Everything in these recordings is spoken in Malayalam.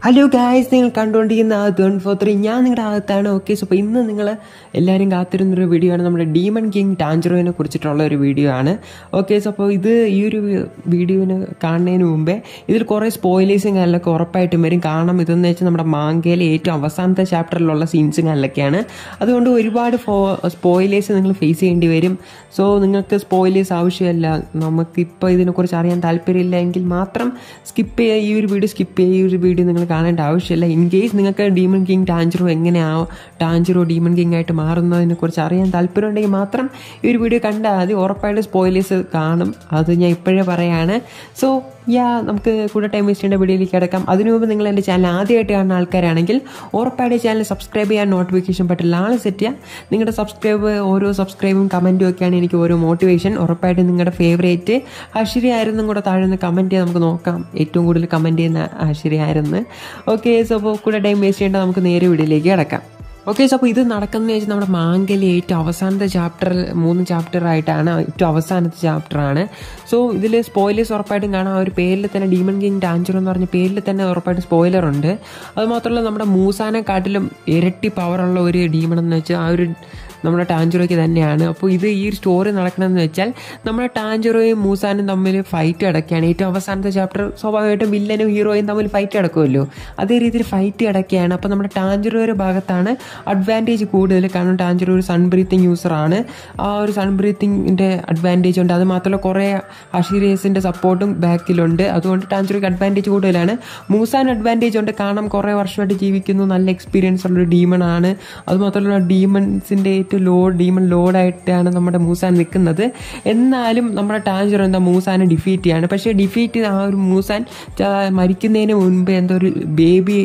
ഹലോ ഗായ്സ് നിങ്ങൾ കണ്ടുകൊണ്ടിരിക്കുന്ന ആ തേൺ ഫോർ ത്രീ ഞാൻ നിങ്ങളുടെ അകത്താണ് ഓക്കെ സോ അപ്പോൾ ഇന്ന് നിങ്ങൾ എല്ലാവരും കാത്തിരുന്നൊരു വീഡിയോ ആണ് നമ്മുടെ ഡീമൺ കിങ് ടാഞ്ചറോയിനെ കുറിച്ചിട്ടുള്ള ഒരു വീഡിയോ ആണ് ഓക്കെ സോ അപ്പോൾ ഇത് ഈ ഒരു വീഡിയോന് കാണുന്നതിന് മുമ്പേ ഇതിൽ കുറേ സ്പോയിലേഴ്സും കാര്യങ്ങളൊക്കെ ഉറപ്പായിട്ടും വരും കാരണം ഇതെന്ന് വെച്ചാൽ നമ്മുടെ മാങ്കയിലെ ഏറ്റവും അവസാനത്തെ ചാപ്റ്ററിലുള്ള സീൻസും കാര്യങ്ങളൊക്കെയാണ് അതുകൊണ്ട് ഒരുപാട് ഫോ സ്പോയിലേഴ്സ് നിങ്ങൾ ഫേസ് ചെയ്യേണ്ടി വരും സോ നിങ്ങൾക്ക് സ്പോയിലേഴ്സ് ആവശ്യമല്ല നമുക്കിപ്പോൾ ഇതിനെക്കുറിച്ച് അറിയാൻ താല്പര്യമില്ല എങ്കിൽ മാത്രം സ്കിപ്പ് ചെയ്യുക ഈ ഒരു വീഡിയോ സ്കിപ്പ് ചെയ്യുക ഈ ഒരു വീഡിയോ നിങ്ങൾ കാണേണ്ട ആവശ്യമില്ല ഇൻ കേസ് നിങ്ങൾക്ക് ഡീമൺ കിങ് ടാഞ്ചറോ എങ്ങനെയാ ടാഞ്ചറോ ഡീമൺ കിങ് ആയിട്ട് മാറുന്നതിനെ കുറിച്ച് അറിയാൻ താല്പര്യമുണ്ടെങ്കിൽ മാത്രം ഈ ഒരു വീഡിയോ കണ്ടാൽ മതി ഉറപ്പായിട്ട് സ്പോയിലേഴ്സ് കാണും അത് ഞാൻ ഇപ്പോഴേ പറയാണ് സോ യാ നമുക്ക് കൂടുതൽ ടൈം വേസ്റ്റ് ചെയ്യേണ്ട വീഡിയോയിലേക്ക് കിടക്കാം അതിനു മുമ്പ് നിങ്ങൾ എൻ്റെ ചാനൽ ആദ്യമായിട്ട് കാണുന്ന ആൾക്കാരാണെങ്കിൽ ഉറപ്പായിട്ട് ചാനൽ സബ്സ്ക്രൈബ് ചെയ്യാൻ നോട്ടിഫിക്കേഷൻ ബട്ടൺ ആൾ സെറ്റ് ചെയ്യുക നിങ്ങളുടെ സബ്സ്ക്രൈബ് ഓരോ സബ്സ്ക്രൈബും കമൻറ്റും ഒക്കെയാണ് എനിക്ക് ഓരോ മോട്ടിവേഷൻ ഉറപ്പായിട്ട് നിങ്ങളുടെ ഫേവറേറ്റ് അശ്വരി ആയിരുന്നു കൂടെ താഴെ നിന്ന് കമൻറ്റ് ചെയ്യാൻ നമുക്ക് നോക്കാം ഏറ്റവും കൂടുതൽ കമൻറ്റ് ചെയ്യുന്ന അശ്വരി ആയിരുന്നു ഓക്കെ സോ അപ്പോൾ കൂടുതൽ ടൈം വേസ്റ്റ് ചെയ്യേണ്ട നമുക്ക് നേരെ വീഡിയോയിലേക്ക് കിടക്കാം ഓക്കെ സോ അപ്പോൾ ഇത് നടക്കുന്നത് വെച്ചാൽ നമ്മുടെ മാങ്കലി ഏറ്റവും അവസാനത്തെ ചാപ്റ്റർ മൂന്ന് ചാപ്റ്റർ ആയിട്ടാണ് ഏറ്റവും അവസാനത്തെ ചാപ്റ്ററാണ് സോ ഇതിൽ സ്പോയിലേഴ്സ് ഉറപ്പായിട്ടും കാണാം ആ ഒരു പേരിൽ തന്നെ ഡീമൺ കിങ് ടാഞ്ചർ എന്ന് പറഞ്ഞ പേരിൽ തന്നെ ഉറപ്പായിട്ടും സ്പോയിലർ ഉണ്ട് അതുമാത്രമല്ല നമ്മുടെ മൂസാനെക്കാട്ടിലും ഇരട്ടി പവറുള്ള ഒരു ഡീമൺ എന്ന് വെച്ചാൽ ആ ഒരു നമ്മുടെ ടാഞ്ചറോയ്ക്ക് തന്നെയാണ് അപ്പോൾ ഇത് ഈ ഒരു സ്റ്റോറി നടക്കണമെന്ന് വെച്ചാൽ നമ്മുടെ ടാഞ്ചറോയും മൂസാനും തമ്മിൽ ഫൈറ്റ് അടക്കുകയാണ് ഏറ്റവും അവസാനത്തെ ചാപ്റ്റർ സ്വാഭാവികമായിട്ടും വില്ലനും ഹീറോയും തമ്മിൽ ഫൈറ്റ് അടക്കുമല്ലോ അതേ രീതിയിൽ ഫൈറ്റ് അടക്കുകയാണ് അപ്പോൾ നമ്മുടെ ടാഞ്ചറോയുടെ ഭാഗത്താണ് അഡ്വാൻറ്റേജ് കൂടുതൽ കാരണം ടാഞ്ചറോ ഒരു സൺ ബ്രീത്തിങ് യൂസറാണ് ആ ഒരു സൺ ബ്രീത്തിങ്ങിൻ്റെ അഡ്വാൻറ്റേജ് ഉണ്ട് അത് മാത്രമല്ല കുറേ അഷീരിയസിൻ്റെ സപ്പോർട്ടും ബാക്കിലുണ്ട് അതുകൊണ്ട് ടാഞ്ചറോയ്ക്ക് അഡ്വാൻറ്റേജ് കൂടുതലാണ് മൂസാൻ അഡ്വാൻറ്റേജ് ഉണ്ട് കാരണം കുറേ വർഷമായിട്ട് ജീവിക്കുന്നു നല്ല എക്സ്പീരിയൻസ് ഉള്ളൊരു ഡീമൺ ആണ് അതുമാത്രമല്ല ഡീമൺസിൻ്റെ ഏറ്റവും ലോ ഡീമൺ ലോഡായിട്ടാണ് നമ്മുടെ മൂസാൻ നിൽക്കുന്നത് എന്നാലും നമ്മുടെ ടാഞ്ചർ എന്താ മൂസാനെ ഡിഫീറ്റ് ചെയ്യാണ് പക്ഷേ ഡിഫീറ്റ് ആ ഒരു മൂസാൻ മരിക്കുന്നതിന് മുൻപ് എന്തോ ഒരു ബേബി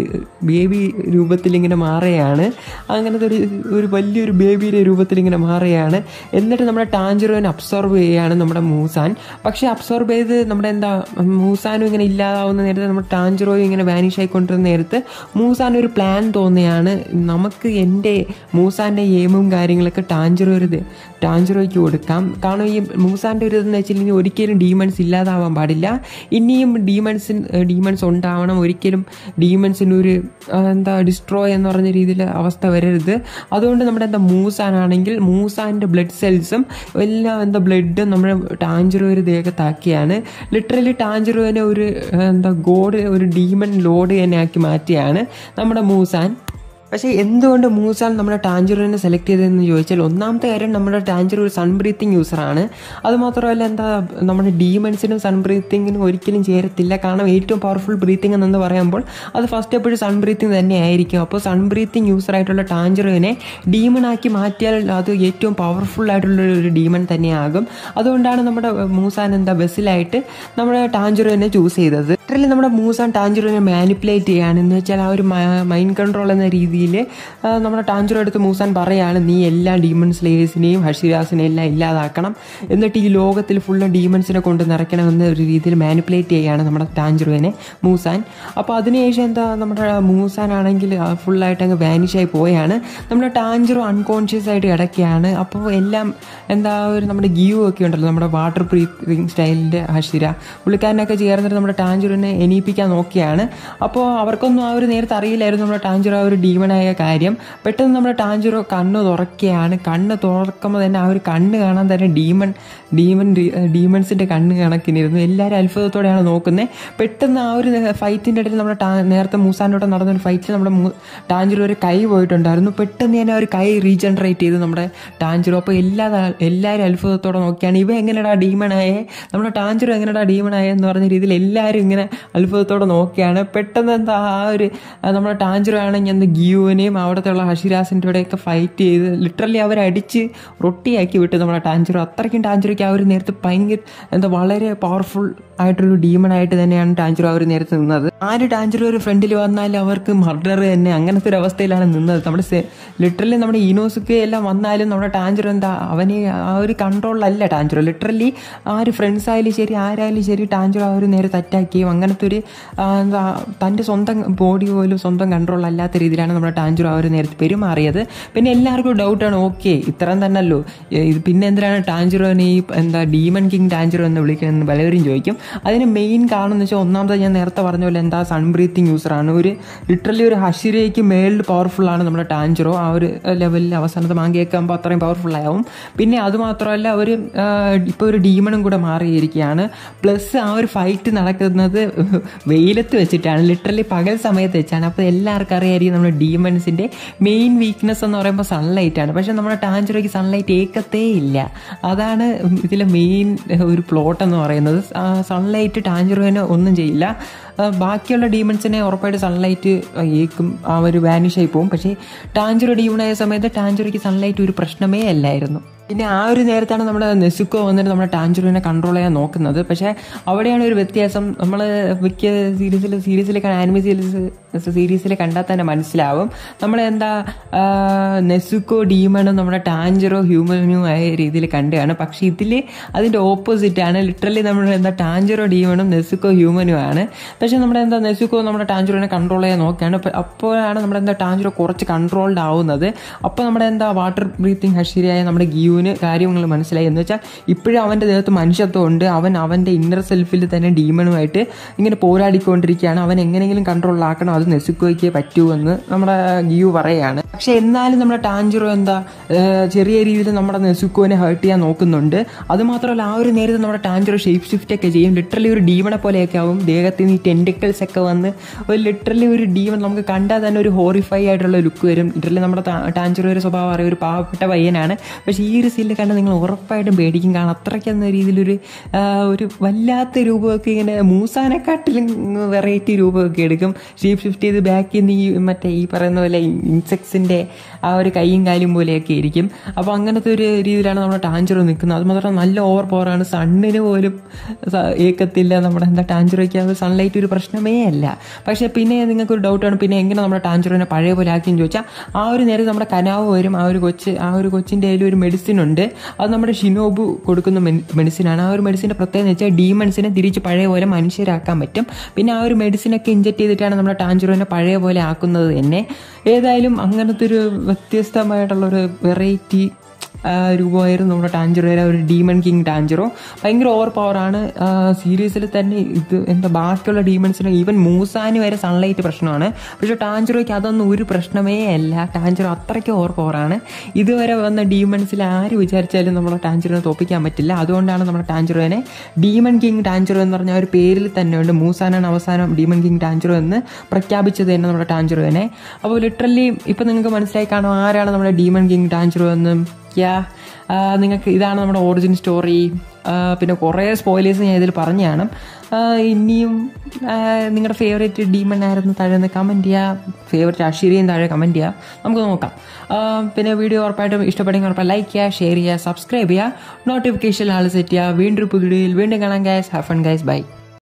ബേബി രൂപത്തിൽ ഇങ്ങനെ മാറുകയാണ് അങ്ങനത്തെ ഒരു ഒരു വലിയൊരു ബേബിയുടെ രൂപത്തിൽ ഇങ്ങനെ മാറുകയാണ് എന്നിട്ട് നമ്മുടെ ടാഞ്ചറോനെ അബ്സോർബ് ചെയ്യുകയാണ് നമ്മുടെ മൂസാൻ പക്ഷേ അബ്സോർബ് ചെയ്ത് നമ്മുടെ എന്താ മൂസാനും ഇങ്ങനെ ഇല്ലാതാവുന്ന നേരത്ത് നമ്മുടെ ടാഞ്ചറോയും ഇങ്ങനെ വാനിഷ് ആയിക്കൊണ്ടിരുന്ന നേരത്ത് മൂസാൻ ഒരു പ്ലാൻ തോന്നിയാണ് നമുക്ക് എൻ്റെ മൂസാൻ്റെ എയിമും കാര്യങ്ങളൊക്കെ ടാഞ്ചറോ ഒരു ടാഞ്ചറോയ്ക്ക് കൊടുക്കാം കാരണം ഈ മൂസാൻ്റെ ഒരു ഇതെന്ന് വെച്ചിട്ടുണ്ടെങ്കിൽ ഒരിക്കലും ഡീമൺസ് ഇല്ലാതാവാൻ പാടില്ല ഇനിയും ഡീമൺസിൻ ഡീമൺസ് ഉണ്ടാവണം ഒരിക്കലും ഡീമൺസിനൊരു എന്താ ഡിസ്ട്രോയ് എന്ന് പറഞ്ഞ രീതിയിൽ അവസ്ഥ വരരുത് അതുകൊണ്ട് നമ്മുടെ എന്താ മൂസാനാണെങ്കിൽ മൂസാൻ്റെ ബ്ലഡ് സെൽസും എല്ലാം എന്താ ബ്ലഡും നമ്മുടെ ടാഞ്ചറോ ഒരു ദേഹത്താക്കിയാണ് ലിറ്ററലി ടാഞ്ചറോനെ ഒരു എന്താ ഗോഡ് ഒരു ഡീമൺ ലോഡ് തന്നെ ആക്കി മാറ്റിയാണ് നമ്മുടെ മൂസാൻ പക്ഷേ എന്തുകൊണ്ട് മൂസാൻ നമ്മുടെ ടാഞ്ചറിനെ സെലക്ട് ചെയ്തതെന്ന് ചോദിച്ചാൽ ഒന്നാമത്തെ കാര്യം നമ്മുടെ ടാഞ്ചർ ഒരു സൺ ബ്രീത്തിങ് യൂസറാണ് അതുമാത്രമല്ല എന്താ നമ്മുടെ ഡീമൺസിനും സൺ ബ്രീത്തിങ്ങിനും ഒരിക്കലും ചേരത്തില്ല കാരണം ഏറ്റവും പവർഫുൾ ബ്രീത്തിങ് എന്ന് പറയുമ്പോൾ അത് ഫസ്റ്റ് എപ്പോഴും സൺ ബ്രീത്തിങ് തന്നെ ആയിരിക്കും അപ്പോൾ സൺ ബ്രീത്തിങ് യൂസറായിട്ടുള്ള ടാഞ്ചറിനെ ഡീമണാക്കി മാറ്റിയാൽ അത് ഏറ്റവും പവർഫുൾ ആയിട്ടുള്ള ഒരു ഡീമൺ തന്നെയാകും അതുകൊണ്ടാണ് നമ്മുടെ മൂസാൻ എന്താ ബസ്സിലായിട്ട് നമ്മുടെ ടാഞ്ചറിനെ ചൂസ് ചെയ്തത് ലിറ്ററലി നമ്മുടെ മൂസാൻ ടാഞ്ചറിനെ മാനിപ്പുലേറ്റ് ചെയ്യാണ് എന്ന് വെച്ചാൽ ആ ഒരു മൈൻഡ് കൺട്രോൾ എന്ന രീതിയിൽ നമ്മുടെ ടാഞ്ചറോ എടുത്ത് മൂസാൻ പറയാണ് നീ എല്ലാ ഡീമൺ സ്ലേയേഴ്സിനെയും ഹഷിരാസിനെയും എല്ലാം ഇല്ലാതാക്കണം എന്നിട്ട് ഈ ലോകത്തിൽ ഫുള്ള് ഡീമൺസിനെ കൊണ്ട് നിറയ്ക്കണമെന്ന ഒരു രീതിയിൽ മാനിപ്പുലേറ്റ് ചെയ്യുകയാണ് നമ്മുടെ ടാഞ്ചറുവിനെ മൂസാൻ അപ്പോൾ അതിനുശേഷം എന്താ നമ്മുടെ മൂസാൻ ആണെങ്കിൽ ഫുള്ളായിട്ട് അങ്ങ് വാനിഷായി പോയാണ് നമ്മുടെ ടാഞ്ചറോ അൺകോൺഷ്യസ് ആയിട്ട് കിടക്കുകയാണ് അപ്പോൾ എല്ലാം എന്താ ഒരു നമ്മുടെ ഗീവ് ഒക്കെ ഉണ്ടല്ലോ നമ്മുടെ വാട്ടർ ബ്രീത്തിങ് സ്റ്റൈലിൻ്റെ ഹഷിര പുള്ളിക്കാരനൊക്കെ ചേർന്നിട്ട് നമ്മുടെ ടാഞ്ചറിനെ എണീപ്പിക്കാൻ നോക്കിയാണ് അപ്പോൾ അവർക്കൊന്നും ആ ഒരു നേരത്തെ അറിയില്ലായിരുന്നു നമ്മുടെ ടാഞ്ചറോ ആ ഒരു ഡീമണായ കാര്യം പെട്ടെന്ന് നമ്മുടെ ടാഞ്ചറോ കണ്ണ് തുറക്കുകയാണ് കണ്ണ് തുറക്കുമ്പോൾ തന്നെ ആ ഒരു കണ്ണ് കാണാൻ തന്നെ ഡീമൺ ഡീമൺ ഡീമൺസിൻ്റെ കണ്ണ് കണക്കിനിരുന്നു എല്ലാവരും അത്ഭുതത്തോടെയാണ് നോക്കുന്നത് പെട്ടെന്ന് ആ ഒരു ഫൈറ്റിൻ്റെ ഇടയിൽ നമ്മുടെ ടാ നേരത്തെ മൂസാനോടെ നടന്ന ഒരു ഫൈറ്റിൽ നമ്മുടെ ടാഞ്ചറോ ഒരു കൈ പോയിട്ടുണ്ടായിരുന്നു പെട്ടെന്ന് തന്നെ ഒരു കൈ റീജനറേറ്റ് ചെയ്ത് നമ്മുടെ ടാഞ്ചറോ അപ്പോൾ എല്ലാ എല്ലാവരും അത്ഭുതത്തോടെ നോക്കിയാണ് ഇവ എങ്ങനെയാടാ ഡീമണായേ നമ്മുടെ ടാഞ്ചറോ എങ്ങനെയാടാ ഡീമണായേ എന്ന് പറഞ്ഞ രീതിയിൽ എല്ലാവരും ഇങ്ങനെ അത്ഭുതത്തോടെ നോക്കിയാണ് പെട്ടെന്ന് എന്താ ആ ഒരു നമ്മുടെ ടാഞ്ചറോ ആണെങ്കിൽ എന്ത് ഗിയുവിനെയും അവിടുത്തെ ഉള്ള ഹഷിരാസിൻ്റെ കൂടെയൊക്കെ ഫൈറ്റ് ചെയ്ത് ലിറ്ററലി അവരടിച്ച് റൊട്ടിയാക്കി വിട്ട് നമ്മുടെ ടാഞ്ചറോ അത്രയ്ക്കും ടാഞ്ചറോയ്ക്ക് ആ ഒരു നേരത്തെ ഭയങ്കര എന്താ വളരെ പവർഫുൾ ആയിട്ടൊരു ഡീമണായിട്ട് തന്നെയാണ് ടാഞ്ചറോ ആ ഒരു നേരത്തെ നിന്നത് ആര് ടാഞ്ചറോ ഒരു ഫ്രണ്ടിൽ വന്നാൽ അവർക്ക് മർഡർ തന്നെ അങ്ങനത്തെ ഒരു അവസ്ഥയിലാണ് നിന്നത് നമ്മുടെ ലിറ്ററലി നമ്മുടെ ഈനോസുക്ക് എല്ലാം വന്നാലും നമ്മുടെ ടാഞ്ചറോ എന്താ അവന് ആ ഒരു കൺട്രോളിലല്ല ടാഞ്ചറോ ലിറ്ററലി ആ ഒരു ഫ്രണ്ട്സ് ആയാലും ശരി ആരായാലും ശരി ടാഞ്ചറോ ആ ഒരു നേരെ അറ്റാക്കുകയും അങ്ങനത്തെ ഒരു എന്താ തൻ്റെ സ്വന്തം ബോഡി പോലും സ്വന്തം കൺട്രോൾ അല്ലാത്ത രീതിയിലാണ് നമ്മുടെ നമ്മുടെ ടാഞ്ചുറോ അവർ നേരത്തെ പെരുമാറിയത് പിന്നെ എല്ലാവർക്കും ഡൗട്ടാണ് ഓക്കെ ഇത്രയും തന്നെയല്ലോ ഏ, ഇത് പിന്നെ എന്തിനാണ് ടാഞ്ചുറോനെ ഈ എന്താ ഡീമൺ കിങ് ടാഞ്ചുറോ എന്ന് വിളിക്കുന്നത് പലരും ചോദിക്കും അതിന് മെയിൻ കാരണം എന്ന് വെച്ചാൽ ഒന്നാമത് ഞാൻ നേരത്തെ പറഞ്ഞ പോലെ എന്താ സൺ ബ്രീത്തിങ് യൂസറാണ് ഒരു ലിറ്ററലി ഒരു ഹഷിരയ്ക്ക് മേളിൽ പവർഫുൾ ആണ് നമ്മുടെ ടാഞ്ചുറോ ആ ഒരു ലെവലിൽ അവസാനത്തെ മാങ്കിയൊക്കെ ആകുമ്പോൾ അത്രയും പവർഫുൾ ആവും പിന്നെ അതുമാത്രമല്ല ഒരു ഇപ്പോൾ ഒരു ഡീമണും കൂടെ മാറിയിരിക്കുകയാണ് പ്ലസ് ആ ഒരു ഫൈറ്റ് നടക്കുന്നത് വെയിലത്ത് വെച്ചിട്ടാണ് ലിറ്ററലി പകൽ സമയത്ത് വെച്ചാണ് അപ്പോൾ എല്ലാവർക്കും അറിയായിരിക്കും നമ്മുടെ ഡീമൺസിൻ്റെ മെയിൻ വീക്ക്നെസ് എന്ന് പറയുമ്പോൾ സൺലൈറ്റ് ആണ് പക്ഷേ നമ്മുടെ ടാഞ്ചുറോയ്ക്ക് സൺലൈറ്റ് ഏക്കത്തേ ഇല്ല അതാണ് ഇതിലെ മെയിൻ ഒരു പ്ലോട്ട് എന്ന് പറയുന്നത് സൺലൈറ്റ് ടാഞ്ചുറോനെ ഒന്നും ചെയ്യില്ല ആ, ബാക്കിയുള്ള ഡീമൺസിനെ ഉറപ്പായിട്ട് സൺലൈറ്റ് ഏക്കും ആ ഒരു വാനിഷ് ആയി പോകും പക്ഷേ ടാഞ്ചുറോ ഡീമണായ സമയത്ത് ടാഞ്ചുറോയ്ക്ക് സൺലൈറ്റ് ഒരു പ്രശ്നമേ അല്ലായിരുന്നു പിന്നെ ആ ഒരു നേരത്താണ് നമ്മുടെ നെസുക്കോ വന്നിട്ട് നമ്മുടെ ടാഞ്ചുറിനെ കൺട്രോൾ ചെയ്യാൻ നോക്കുന്നത് പക്ഷേ അവിടെയാണ് ഒരു വ്യത്യാസം നമ്മൾ മിക്ക സീരീസിൽ സീരീസിൽ ആനിമി സീരീസ് സീരീസിൽ കണ്ടാൽ തന്നെ മനസ്സിലാവും നമ്മൾ എന്താ ആ, നെസുക്കോ ഡീമണും നമ്മുടെ ടാഞ്ചറോ ഹ്യൂമനും ആയ രീതിയിൽ കണ്ടുകയാണ് പക്ഷേ ഇതിൽ അതിൻ്റെ ഓപ്പോസിറ്റ് ആണ് ലിറ്ററലി നമ്മൾ എന്താ ടാഞ്ചറോ ഡീമണും നെസുക്കോ ഹ്യൂമനും ആണ് പക്ഷേ നമ്മുടെ എന്താ നെസുക്കോ നമ്മുടെ ടാഞ്ചറോനെ കൺട്രോൾ ചെയ്യാൻ നോക്കുകയാണ് അപ്പൊ അപ്പോഴാണ് നമ്മുടെ എന്താ ടാഞ്ചറോ കുറച്ച് കൺട്രോൾഡ് ആവുന്നത് അപ്പോൾ നമ്മുടെ എന്താ വാട്ടർ ബ്രീത്തിങ് ഹഷീരിയായ നമ്മുടെ ഗിയുവിന് കാര്യങ്ങൾ മനസ്സിലായി എന്ന് വെച്ചാൽ ഇപ്പോഴും അവൻ്റെ ദേഹത്ത് മനുഷ്യത്വം ഉണ്ട് അവൻ അവൻ്റെ ഇന്നർ സെൽഫിൽ തന്നെ ഡീമണുമായിട്ട് ഇങ്ങനെ പോരാടിക്കൊണ്ടിരിക്കുകയാണ് അവൻ എങ്ങനെയെങ്കിലും കൺട്രോളിലാക്കണം അത് നെസുക്കോയ്ക്ക് പറ്റൂ എന്ന് നമ്മുടെ ഗിയു പറയുകയാണ് പക്ഷെ എന്നാലും നമ്മുടെ ടാഞ്ചറോ എന്താ ഏഹ് ചെറിയ രീതിയിൽ നമ്മുടെ നെസുക്കോനെ ഹേർട്ട് ചെയ്യാൻ നോക്കുന്നുണ്ട് അതുമാത്രമല്ല ആ ഒരു നേരത്തെ നമ്മുടെ ടാഞ്ചറോ ഷേപ്പ് ഷിഫ്റ്റ് ഒക്കെ ചെയ്യും ലിറ്ററലി ഒരു ഡീമണെ പോലെയൊക്കെ ആവും ദേഹത്തിൽ നിന്ന് ഈ ടെൻഡിക്കിൾസ് ഒക്കെ വന്ന് ഒരു ലിറ്ററലി ഒരു ഡീമൺ നമുക്ക് കണ്ടാൽ തന്നെ ഒരു ഹോറിഫൈ ആയിട്ടുള്ള ലുക്ക് വരും ലിറ്ററലി നമ്മുടെ ടാഞ്ചറോ ഒരു സ്വഭാവം അറിയാം ഒരു പാവപ്പെട്ട പയ്യനാണ് പക്ഷേ ഈ ഒരു സീനിൽ കണ്ടാൽ നിങ്ങൾ ഉറപ്പായിട്ടും പേടിക്കും കാരണം അത്രയ്ക്കെന്ന രീതിയിലൊരു ആ, ഒരു വല്ലാത്ത രൂപമൊക്കെ ഇങ്ങനെ മൂസാനെക്കാട്ടിലും വെറൈറ്റി രൂപമൊക്കെ എടുക്കും ഷീപ്പ് ഷിഫ്റ്റ് ചെയ്ത് ബാക്കിൽ നിന്ന് ഈ മറ്റേ ഈ പറയുന്ന പോലെ ഇൻസെക്ട്സിൻ്റെ ആ ഒരു കൈയും കാലും പോലെയൊക്കെ ഇരിക്കും അപ്പോൾ അങ്ങനത്തെ ഒരു രീതിയിലാണ് നമ്മുടെ ടാഞ്ചറോ നിൽക്കുന്നത് അത് മാത്രം നല്ല ഓവർ പവറാണ് സണ്ണിന് പോലും സ- ഏക്കത്തില്ല നമ്മുടെ എന്താ ടാഞ്ചറോയ്ക്ക് അത് സൺലൈറ്റ് ഒരു പ്രശ്നമേ അല്ല പക്ഷേ പിന്നെ നിങ്ങൾക്ക് ഒരു ഡൗട്ടാണ് പിന്നെ എങ്ങനെ നമ്മുടെ ടാഞ്ചറോനെ പഴയ പോലെ ആക്കിയെന്ന് ചോദിച്ചാൽ ആ ഒരു നേരം നമ്മുടെ കനാവ് വരും ആ ഒരു കൊച്ച് ആ ഒരു കൊച്ചിൻ്റെ കയ്യിൽ ഒരു മെഡിസിൻ ഉണ്ട് അത് നമ്മുടെ ഷിനോബു കൊടുക്കുന്ന മെഡിസിനാണ് ആ ഒരു മെഡിസിൻ്റെ പ്രത്യേകത എന്ന് വെച്ചാൽ ഡീമൺസിനെ തിരിച്ച് പഴയ പോലെ മനുഷ്യരാക്കാൻ പറ്റും പിന്നെ ആ ഒരു മെഡിസിനൊക്കെ ഇഞ്ചക്ട് ചെയ്തിട്ടാണ് നമ്മുടെ ടാഞ്ചറോനെ പഴയ പോലെ ആക്കുന്നത് തന്നെ ഏതായാലും അങ്ങനത്തെ ഒരു വ്യത്യസ്തമായിട്ടുള്ള ഒരു വെറൈറ്റി രൂപമായിരുന്നു നമ്മുടെ ടാഞ്ചറോയുടെ ഒരു ഡീമൺ കിങ് ടാഞ്ചറോ ഭയങ്കര ഓവർ പവറാണ് സീരീസിൽ തന്നെ ഇത് എന്താ ബാക്കിയുള്ള ഡീമൺസിന് ഈവൻ മൂസാന് വരെ സൺലൈറ്റ് പ്രശ്നമാണ് പക്ഷെ ടാഞ്ചറോയ്ക്ക് അതൊന്നും ഒരു പ്രശ്നമേ അല്ല ടാഞ്ചറോ അത്രയ്ക്ക് ഓവർ പവറാണ് ഇതുവരെ വന്ന ഡീമൺസിൽ ആര് വിചാരിച്ചാലും നമ്മുടെ ടാഞ്ചറോനെ തോപ്പിക്കാൻ പറ്റില്ല അതുകൊണ്ടാണ് നമ്മുടെ ടാഞ്ചറോനെ ഡീമൺ കിങ് ടാഞ്ചറോ എന്ന് പറഞ്ഞ ആ ഒരു പേരിൽ തന്നെ ഉണ്ട് മൂസാനാണ് അവസാനം ഡീമൺ കിങ് ടാഞ്ചറോ എന്ന് പ്രഖ്യാപിച്ചത് തന്നെ നമ്മുടെ ടാഞ്ചറോനെ അപ്പോൾ ലിറ്ററലി ഇപ്പം നിങ്ങൾക്ക് മനസ്സിലായി കാണും ആരാണ് നമ്മുടെ ഡീമൺ കിങ് ടാഞ്ചറോ എന്നും യാ നിങ്ങൾക്ക് ഇതാണ് നമ്മുടെ ഒറിജിൻ സ്റ്റോറി പിന്നെ കുറേ സ്പോയിലേഴ്സ് ഞാൻ ഇതിൽ പറഞ്ഞാണ് ഇനിയും നിങ്ങളുടെ ഫേവറേറ്റ് ഡീമൺ ആയിരുന്നു താഴെ നിന്ന് കമൻറ്റ് ചെയ്യുക ഫേവറേറ്റ് അഷീരിയും താഴെ കമൻറ്റ് ചെയ്യുക നമുക്ക് നോക്കാം ആ, പിന്നെ വീഡിയോ ഉറപ്പായിട്ടും ഇഷ്ടപ്പെടുമെങ്കിൽ ഉറപ്പായി ലൈക്ക് ചെയ്യുക ഷെയർ ചെയ്യുക സബ്സ്ക്രൈബ് ചെയ്യുക നോട്ടിഫിക്കേഷൻ ആൾ സെറ്റ് ചെയ്യുക വീണ്ടും ഒരു പുതിയ വീഡിയോയിൽ വീണ്ടും കാണാം guys have fun guys by